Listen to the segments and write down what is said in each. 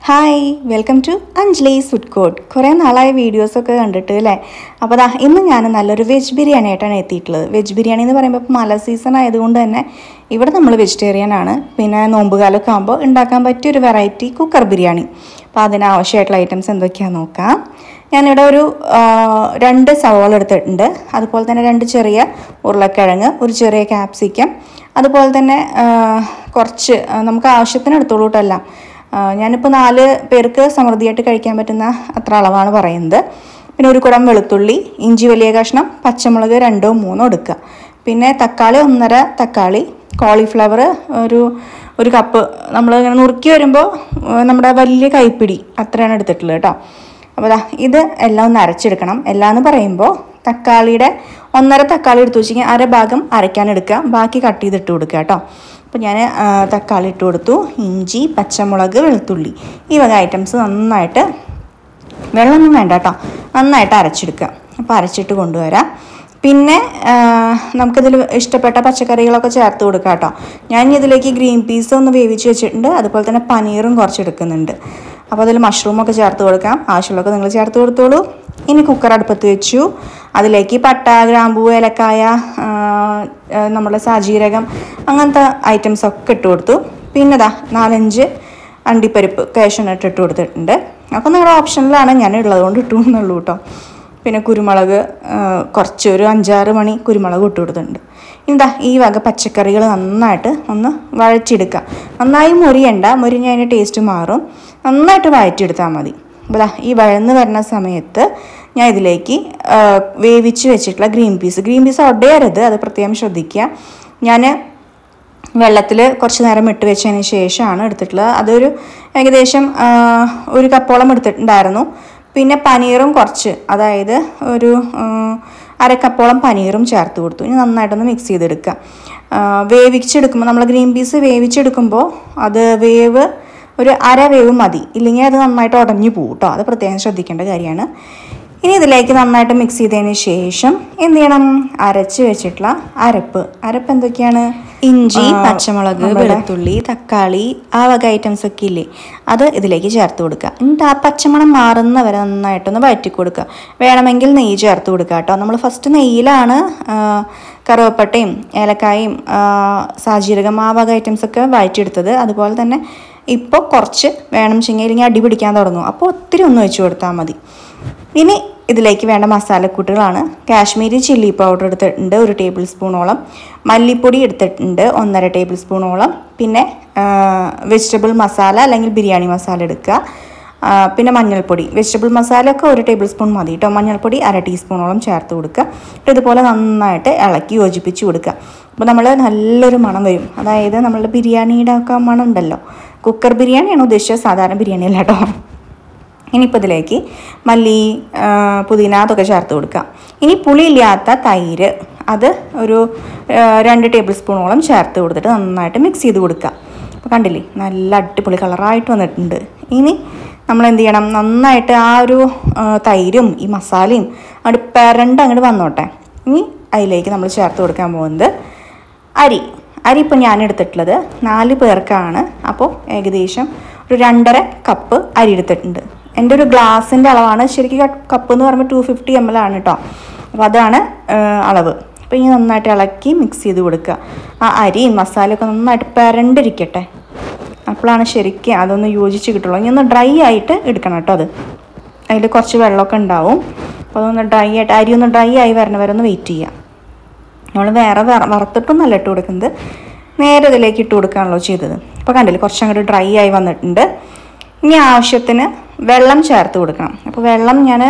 hi welcome to Anjali's food court കുറേ നാളായ വീഡിയോസൊക്കെ കണ്ടിട്ട് അല്ലേ അപ്പോൾ ദാ ഇന്ന് ഞാൻ നല്ലൊരു വെജ് ബിരിയാണി ആയിട്ടാണ് എത്തിയിട്ടുള്ളത് വെജ് ബിരിയാണി എന്ന് പറയുമ്പോൾ ഇപ്പോൾ മല സീസൺ ആയതുകൊണ്ട് തന്നെ ഇവിടെ നമ്മൾ വെജിറ്റേറിയൻ ആണ് പിന്നെ നോമ്പുകാലമൊക്കെ ആകുമ്പോൾ ഉണ്ടാക്കാൻ പറ്റിയ ഒരു വെറൈറ്റി കുക്കർ ബിരിയാണി അപ്പോൾ അതിനാവശ്യമായിട്ടുള്ള ഐറ്റംസ് എന്തൊക്കെയാണെന്ന് നോക്കാം ഞാനിവിടെ ഒരു ആ, രണ്ട് സവോള എടുത്തിട്ടുണ്ട് അതുപോലെ തന്നെ രണ്ട് ചെറിയ ഉരുളക്കിഴങ്ങ് ഒരു ചെറിയ ക്യാപ്സിക്കം അതുപോലെ തന്നെ ആ, കുറച്ച് ആ, നമുക്ക് ആവശ്യത്തിന് എടുത്തോളൂ കേട്ടോ എല്ലാം ആ, ഞാനിപ്പോൾ നാല് പേർക്ക് സമൃദ്ധിയായിട്ട് കഴിക്കാൻ പറ്റുന്ന അത്ര അളവാണ് പറയുന്നത് പിന്നെ ഒരു കുടം വെളുത്തുള്ളി ഇഞ്ചി വലിയ കഷ്ണം പച്ചമുളക് രണ്ടോ മൂന്നോ എടുക്കുക പിന്നെ തക്കാളി ഒന്നര തക്കാളി കോളിഫ്ലവർ ഒരു ഒരു കപ്പ് നമ്മൾ ഇങ്ങനെ നുറുക്കി വരുമ്പോൾ ആ, നമ്മുടെ വലിയ കൈപ്പിടി അത്രയാണ് എടുത്തിട്ടുള്ളത് കേട്ടോ അപ്പോൾ ദാ ഇത് എല്ലാം ഒന്ന് അരച്ചെടുക്കണം എല്ലാം എന്ന് പറയുമ്പോൾ തക്കാളിയുടെ ഒന്നര തക്കാളി എടുത്ത് വെച്ചിങ്ങനെ അര ഭാഗം അരയ്ക്കാൻ എടുക്കുക ബാക്കി കട്ട് ചെയ്തിട്ട് കൊടുക്കുക കേട്ടോ അപ്പോൾ ഞാൻ തക്കാളി ഇട്ട് കൊടുത്തു ഇഞ്ചി പച്ചമുളക് വെളുത്തുള്ളി ഈ വക ഐറ്റംസ് നന്നായിട്ട് വെള്ളമൊന്നും വേണ്ട കേട്ടോ നന്നായിട്ട് അരച്ചെടുക്കുക അപ്പോൾ അരച്ചിട്ട് കൊണ്ടുവരാം പിന്നെ ആ, നമുക്കിതിൽ ഇഷ്ടപ്പെട്ട പച്ചക്കറികളൊക്കെ ചേർത്ത് കൊടുക്കാം കേട്ടോ ഞാൻ ഇനി ഇതിലേക്ക് ഗ്രീൻ പീസ് ഒന്ന് വേവിച്ച് വെച്ചിട്ടുണ്ട് അതുപോലെ തന്നെ പനീറും കുറച്ച് എടുക്കുന്നുണ്ട് അപ്പോൾ അതിൽ മഷ്റൂമൊക്കെ ചേർത്ത് കൊടുക്കാം ആവശ്യമുള്ളതൊക്കെ നിങ്ങൾ ചേർത്ത് കൊടുത്തോളൂ ഇനി കുക്കർ അടുപ്പത്ത് വെച്ചു അതിലേക്ക് പട്ട ഗ്രാമ്പൂ ഏലക്കായ ആ, ആ, നമ്മുടെ സാജീരകം അങ്ങനത്തെ ഐറ്റംസ് ഒക്കെ ഇട്ട് കൊടുത്തു പിന്നെ ദാ നാലഞ്ച് അണ്ടിപ്പരിപ്പ് കാഷ്യനട്ട് ഇട്ട് കൊടുത്തിട്ടുണ്ട് അപ്പോൾ നിങ്ങളുടെ ഓപ്ഷനിലാണ് ഞാൻ ഉള്ളത് കൊണ്ട് ഇട്ടു എന്നുള്ളൂ കേട്ടോ പിന്നെ കുരുമുളക് ആ, കുറച്ച് ഒരു അഞ്ചാറ് മണി കുരുമുളക് ഇട്ട് കൊടുത്തിട്ടുണ്ട് എന്താ ഈ വക പച്ചക്കറികൾ നന്നായിട്ട് ഒന്ന് വഴറ്റിയെടുക്കുക നന്നായി മുരിയണ്ട മുരിഞ്ഞ അതിൻ്റെ ടേസ്റ്റ് മാറും നന്നായിട്ട് വഴറ്റിയെടുത്താൽ മതി അപ്പോൾ ദാ ഈ വഴന്ന് വരുന്ന സമയത്ത് ഞാൻ ഇതിലേക്ക് ആ, വേവിച്ച് വെച്ചിട്ടുള്ള ഗ്രീൻ പീസ് ഗ്രീൻ പീസ് ഒടയരുത് അത് പ്രത്യേകം ശ്രദ്ധിക്കുക ഞാൻ വെള്ളത്തിൽ കുറച്ച് നേരം ഇട്ട് വെച്ചതിന് ശേഷമാണ് എടുത്തിട്ടുള്ളത് അതൊരു ഏകദേശം ആ, ഒരു കപ്പോളം എടുത്തിട്ടുണ്ടായിരുന്നു പിന്നെ പനീറും കുറച്ച് അതായത് ഒരു ആ, അര കപ്പോളം പനീറും ചേർത്ത് കൊടുത്തു ഇനി നന്നായിട്ടൊന്ന് മിക്സ് ചെയ്തെടുക്കുക ആ, വേവിച്ചെടുക്കുമ്പോൾ നമ്മൾ ഗ്രീൻ പീസ് വേവിച്ചെടുക്കുമ്പോൾ അത് വേവ് ഒരു അര വേവ് മതി ഇല്ലെങ്കിൽ അത് നന്നായിട്ട് ഉടഞ്ഞു പോകും കേട്ടോ അത് പ്രത്യേകം ശ്രദ്ധിക്കേണ്ട കാര്യമാണ് ഇനി ഇതിലേക്ക് നന്നായിട്ട് മിക്സ് ചെയ്തതിന് ശേഷം എന്ത് ചെയ്യണം അരച്ച് വെച്ചിട്ടുള്ള അരപ്പ് അരപ്പ് എന്തൊക്കെയാണ് ഇഞ്ചി പച്ചമുളക് വെളുത്തുള്ളി തക്കാളി ആ വക ഐറ്റംസ് ഒക്കെ ഇല്ലേ അത് ഇതിലേക്ക് ചേർത്ത് കൊടുക്കുക എന്നിട്ട് ആ പച്ചമണം മാറുന്ന വരെ നന്നായിട്ടൊന്ന് വഴറ്റി കൊടുക്കുക വേണമെങ്കിൽ നെയ്യ് ചേർത്ത് കൊടുക്കുക കേട്ടോ നമ്മൾ ഫസ്റ്റ് നെയ്യിലാണ് ആ, കറുവപ്പട്ടയും ഏലക്കായും ആ, സാജീരകം ആ വക ഐറ്റംസ് ഒക്കെ വഴറ്റിയെടുത്തത് അതുപോലെ തന്നെ ഇപ്പോൾ കുറച്ച് വേണം ചെങ്കിൽ ഇല്ലെങ്കിൽ അടി പിടിക്കാൻ തുടങ്ങും അപ്പോൾ ഒത്തിരി ഒന്ന് വെച്ച് കൊടുത്താൽ മതി ഇനി ഇതിലേക്ക് വേണ്ട മസാലക്കൂട്ടുകളാണ് കാശ്മീരി ചില്ലി പൗഡർ എടുത്തിട്ടുണ്ട് ഒരു ടേബിൾ സ്പൂണോളം മല്ലിപ്പൊടി എടുത്തിട്ടുണ്ട് ഒന്നര ടേബിൾ സ്പൂണോളം പിന്നെ വെജിറ്റബിൾ മസാല അല്ലെങ്കിൽ ബിരിയാണി മസാല എടുക്കുക ആ, പിന്നെ മഞ്ഞൾപ്പൊടി വെജിറ്റബിൾ മസാല ഒക്കെ ഒരു ടേബിൾ സ്പൂൺ മതി കേട്ടോ മഞ്ഞൾപ്പൊടി അര ടീസ്പൂണോളം ചേർത്ത് കൊടുക്കുക എന്നിട്ട് ഇതുപോലെ നന്നായിട്ട് ഇളക്കി യോജിപ്പിച്ച് കൊടുക്കുക അപ്പോൾ നമ്മൾ നല്ലൊരു മണം വരും അതായത് നമ്മളുടെ ബിരിയാണിയുടെ ഒക്കെ മണം ഉണ്ടല്ലോ കുക്കർ ബിരിയാണിയാണ് ഉദ്ദേശിച്ചത് സാധാരണ ബിരിയാണി അല്ല കേട്ടോ ഇനിയിപ്പോൾ ഇതിലേക്ക് മല്ലി ആ, പുതിന അതൊക്കെ ചേർത്ത് കൊടുക്കാം ഇനി പുളിയില്ലാത്ത തൈര് അത് ഒരു ആ, രണ്ട് ടേബിൾ സ്പൂണോളം ചേർത്ത് കൊടുത്തിട്ട് നന്നായിട്ട് മിക്സ് ചെയ്ത് കൊടുക്കുക അപ്പോൾ കണ്ടില്ലേ നല്ല അടിപൊളി കളറായിട്ട് വന്നിട്ടുണ്ട് ഇനി നമ്മൾ എന്ത് ചെയ്യണം നന്നായിട്ട് ആ ഒരു ആ, തൈരും ഈ മസാലയും അങ്ങോട്ട് പെരണ്ട് അങ്ങോട്ട് വന്നോട്ടെ ഇനി അതിലേക്ക് നമ്മൾ ചേർത്ത് കൊടുക്കാൻ പോകുന്നത് അരി അരി ഇപ്പോൾ ഞാൻ എടുത്തിട്ടുള്ളത് നാല് പേർക്കാണ് അപ്പോൾ ഏകദേശം ഒരു രണ്ടര കപ്പ് അരി എടുത്തിട്ടുണ്ട് എൻ്റെ ഒരു ഗ്ലാസിൻ്റെ അളവാണ് ശരിക്കും കപ്പ് എന്ന് പറയുമ്പോൾ ടു ഫിഫ്റ്റി എം എൽ ആണ് കേട്ടോ അപ്പോൾ അതാണ് ആ, അളവ് അപ്പോൾ ഇനി നന്നായിട്ട് ഇളക്കി മിക്സ് ചെയ്ത് കൊടുക്കുക ആ അരിയും മസാലയൊക്കെ നന്നായിട്ട് പെരണ്ടിരിക്കട്ടെ അപ്പോഴാണ് ശരിക്കും അതൊന്ന് യോജിച്ച് കിട്ടുള്ളൂ ഇനി ഒന്ന് ഡ്രൈ ആയിട്ട് എടുക്കണം കേട്ടോ അത് അതിൽ കുറച്ച് വെള്ളമൊക്കെ ഉണ്ടാവും അപ്പോൾ അതൊന്ന് ഡ്രൈ ആയിട്ട് അരി ഒന്ന് ഡ്രൈ ആയി വരണ വരെ ഒന്ന് വെയിറ്റ് ചെയ്യാം നമ്മൾ വേറെ വറ- വറുത്തിട്ടൊന്നല്ല ഇട്ട് കൊടുക്കുന്നത് നേരെ ഇതിലേക്ക് ഇട്ട് കൊടുക്കുകയാണല്ലോ ചെയ്തത് അപ്പോൾ കണ്ടില്ലേ കുറച്ച് അങ്ങോട്ട് ഡ്രൈ ആയി വന്നിട്ടുണ്ട് ഇനി ആവശ്യത്തിന് വെള്ളം ചേർത്ത് കൊടുക്കണം അപ്പോൾ വെള്ളം ഞാൻ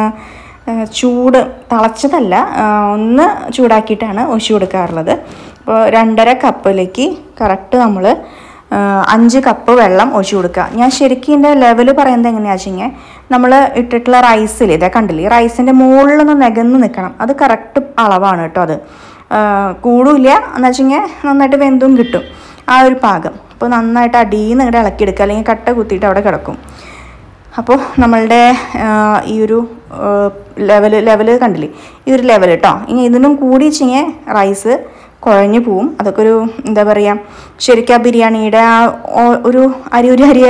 ചൂട് തിളച്ചതല്ല ആ, ഒന്ന് ചൂടാക്കിയിട്ടാണ് ഒഴിച്ചു കൊടുക്കാറുള്ളത് അപ്പോൾ രണ്ടര കപ്പിലേക്ക് കറക്റ്റ് നമ്മൾ അഞ്ച് കപ്പ് വെള്ളം ഒഴിച്ചു കൊടുക്കുക ഞാൻ ശരിക്കും ഇതിൻ്റെ ലെവൽ പറയുന്നത് എങ്ങനെയാണെന്ന് വെച്ചാൽ നമ്മൾ ഇട്ടിട്ടുള്ള റൈസിൽ ഇതേ കണ്ടില്ലേ ഈ റൈസിൻ്റെ മുകളിലൊന്ന് നികന്ന് നിൽക്കണം അത് കറക്റ്റ് അളവാണ് കേട്ടോ അത് ആ, കൂടില്ല എന്ന് വെച്ചെങ്കിൽ നന്നായിട്ട് വെന്തും കിട്ടും ആ ഒരു പാകം അപ്പോൾ നന്നായിട്ട് അടിയിൽ നിന്ന് ഇങ്ങോട്ട് ഇളക്കിയെടുക്കുക അല്ലെങ്കിൽ കട്ട കുത്തിയിട്ട് അവിടെ കിടക്കും അപ്പോൾ നമ്മളുടെ ആ, ഈ ഒരു ലെവൽ ലെവൽ കണ്ടില്ലേ ഈ ഒരു ലെവൽ കേട്ടോ ഇനി ഇതിനും കൂടി വെച്ചിങ്ങനെ റൈസ് കുഴഞ്ഞു പോവും അതൊക്കെ ഒരു എന്താ പറയുക ശരിക്കും ആ ബിരിയാണിയുടെ ആ ഓ- ഒരു അരി ഒരു അരി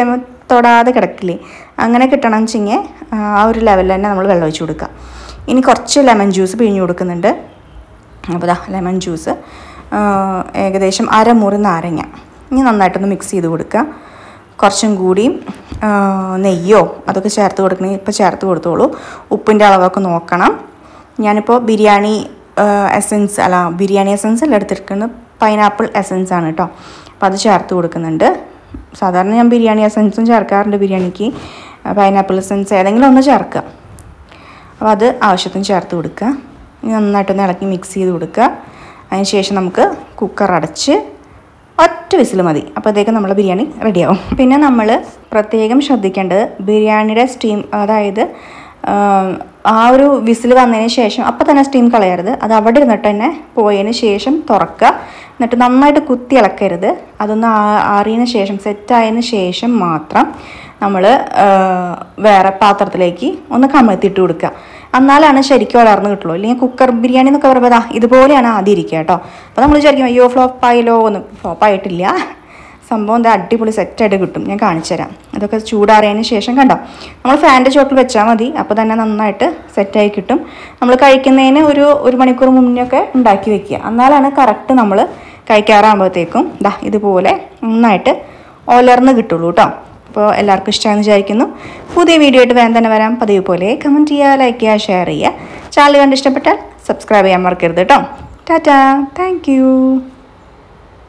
തൊടാതെ കിടക്കില്ലേ അങ്ങനെ കിട്ടണം വെച്ചെങ്കിൽ ആ ഒരു ലെവലിൽ തന്നെ നമ്മൾ വെള്ളം ഒഴിച്ച് കൊടുക്കുക ഇനി കുറച്ച് ലെമൺ ജ്യൂസ് പിഴിഞ്ഞ് കൊടുക്കുന്നുണ്ട് അപ്പോൾ ദാ ലെമൺ ജ്യൂസ് ഏകദേശം അരമുറി നാരങ്ങ ഇനി നന്നായിട്ടൊന്ന് മിക്സ് ചെയ്ത് കൊടുക്കുക കുറച്ചും കൂടി ആ, നെയ്യോ അതൊക്കെ ചേർത്ത് കൊടുക്കണമെങ്കിൽ ഇപ്പോൾ ചേർത്ത് കൊടുത്തോളൂ ഉപ്പിൻ്റെ അളവൊക്കെ നോക്കണം ഞാനിപ്പോൾ ബിരിയാണി എസൻസ് അല്ല ബിരിയാണി എസൻസ് അല്ല എടുത്തിരിക്കുന്നത് പൈനാപ്പിൾ എസൻസ് ആണ് കേട്ടോ അപ്പോൾ അത് ചേർത്ത് കൊടുക്കുന്നുണ്ട് സാധാരണ ഞാൻ ബിരിയാണി എസൻസും ചേർക്കാറുണ്ട് ബിരിയാണിക്ക് പൈനാപ്പിൾ എസൻസ് ഏതെങ്കിലും ഒന്ന് ചേർക്കുക അപ്പോൾ അത് ആവശ്യത്തിന് ചേർത്ത് കൊടുക്കുക ഇനി നന്നായിട്ടൊന്ന് ഇളക്കി മിക്സ് ചെയ്ത് കൊടുക്കുക അതിന് ശേഷം നമുക്ക് കുക്കർ അടച്ച് ഒറ്റ വിസിൽ മതി അപ്പോഴത്തേക്കും നമ്മളെ ബിരിയാണി റെഡിയാവും പിന്നെ നമ്മൾ പ്രത്യേകം ശ്രദ്ധിക്കേണ്ടത് ബിരിയാണിയുടെ സ്റ്റീം അതായത് ആ, ആ ഒരു വിസിൽ വന്നതിന് ശേഷം അപ്പം തന്നെ സ്റ്റീം കളയരുത് അത് അവിടെ ഇരുന്നിട്ട് തന്നെ പോയതിന് ശേഷം തുറക്കുക എന്നിട്ട് നന്നായിട്ട് കുത്തി ഇളക്കരുത് അതൊന്ന് ആ- ആറിയതിന് ശേഷം സെറ്റായതിന് ശേഷം മാത്രം നമ്മൾ വേറെ പാത്രത്തിലേക്ക് ഒന്ന് കമഴ്ത്തിയിട്ട് കൊടുക്കുക എന്നാലാണ് ശരിക്കും വളർന്ന് കിട്ടുള്ളൂ അല്ലെങ്കിൽ കുക്കർ ബിരിയാണി എന്നൊക്കെ പറയുമ്പോൾ ദാ ഇതുപോലെയാണ് ആദ്യം ഇരിക്കുക കേട്ടോ അപ്പോൾ നമ്മൾ വിചാരിക്കും അയ്യോ ഫ്ലോപ്പ് ആയല്ലോ എന്ന് ഫ്ലോപ്പ് ആയിട്ടില്ല സംഭവം എന്താ അടിപൊളി സെറ്റായിട്ട് കിട്ടും ഞാൻ കാണിച്ചു തരാം അതൊക്കെ ചൂടാറിയതിന് ശേഷം കണ്ടോ നമ്മൾ ഫാൻ്റെ ചോട്ടിൽ വെച്ചാൽ മതി അപ്പോൾ തന്നെ നന്നായിട്ട് സെറ്റായി കിട്ടും നമ്മൾ കഴിക്കുന്നതിന് ഒരു ഒരു മണിക്കൂർ മുന്നൊക്കെ ഉണ്ടാക്കി വെക്കുക എന്നാലാണ് കറക്റ്റ് നമ്മൾ കഴിക്കാറാകുമ്പോഴത്തേക്കും ദാ ഇതുപോലെ നന്നായിട്ട് ഒലർന്ന് കിട്ടുള്ളൂ കേട്ടോ അപ്പോൾ എല്ലാവർക്കും ഇഷ്ടമാണെന്ന് വിചാരിക്കുന്നു പുതിയ വീഡിയോ ആയിട്ട് വേഗം തന്നെ വരാം പതിവ് പോലെ കമൻറ്റ് ചെയ്യുക ലൈക്ക് ചെയ്യുക ഷെയർ ചെയ്യുക ചാനൽ കണ്ട് ഇഷ്ടപ്പെട്ടാൽ സബ്സ്ക്രൈബ് ചെയ്യാൻ മറക്കരുത് കേട്ടോ ടാറ്റാ താങ്ക്